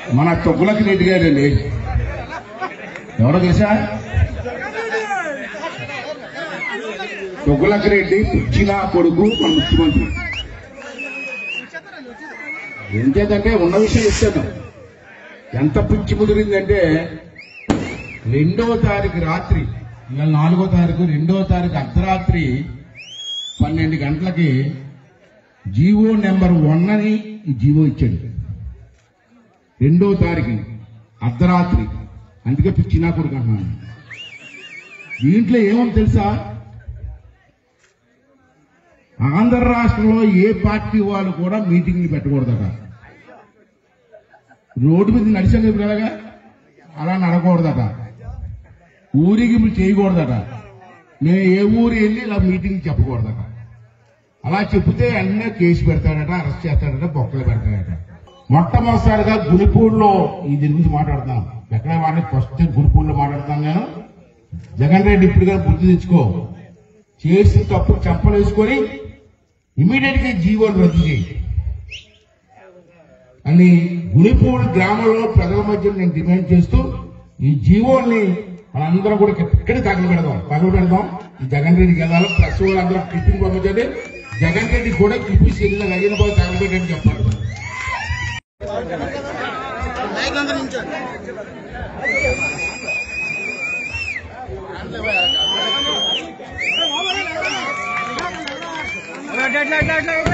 మన తొగ్గులకి రెడ్డి గారండి ఎవరో తెలుసా తొగ్గులకి రెడ్డి పిచ్చిన కొడుకు మన ముఖ్యమంత్రి ఏం చేద్దంటే ఉన్న విషయం చెప్తాను ఎంత పిచ్చి ముదిరిందంటే రెండవ తారీఖు రాత్రి ఇవాళ నాలుగో తారీఖు రెండవ తారీఖు అర్ధరాత్రి పన్నెండు గంటలకి జీవో నెంబర్ వన్ అని ఈ జీవో ఇచ్చాడు రెండో తారీఖు అర్ధరాత్రి అందుకే పిచ్చినా కొడుకు అంటున్నాను దీంట్లో ఏమని తెలుసా ఆంధ్ర రాష్ట్రంలో ఏ పార్టీ వాళ్ళు కూడా మీటింగ్లు పెట్టకూడదట రోడ్డు మీద నడిచాను ఇప్పుడు ఎలాగా అలా నడకూడదట ఊరికి చేయకూడదట నేను ఏ ఊరు వెళ్ళి ఇలా మీటింగ్ చెప్పకూడదట అలా చెప్తే అన్నీ కేసు పెడతాడట అరెస్ట్ చేస్తాడట బొక్కలు పెడతాడట మొట్టమొదటిసారిగా గురిపూడిలో ఈ దీని గురించి మాట్లాడుతున్నాను ఎక్కడ వాడిని ఫస్ట్ గురిపూడిలో మాట్లాడుతాను నేను జగన్ రెడ్డి ఇప్పుడు కానీ బుద్ధి తెచ్చుకో చేసిన తప్పు చంపలేసుకొని ఇమీడియట్ గా జీవోలు రద్దు చేయి అని గుణిపూడి గ్రామంలో ప్రజల మధ్య నేను డిమాండ్ చేస్తూ ఈ జీవోల్ని మనందరం కూడా ఇక్కడ తగలు పెడదాం తగలు పెడదాం ఈ జగన్ రెడ్డికి వెళ్ళాలి ప్రెస్ వాళ్ళందరూ క్లిప్పింగ్ పంపించండి జగన్ రెడ్డి కూడా క్లిప్పింగ్ సెల్లు అయ్యిన పోయి తగలు పెట్టని చెప్పాలి అట్లా అట్లా అట్లా అట్లా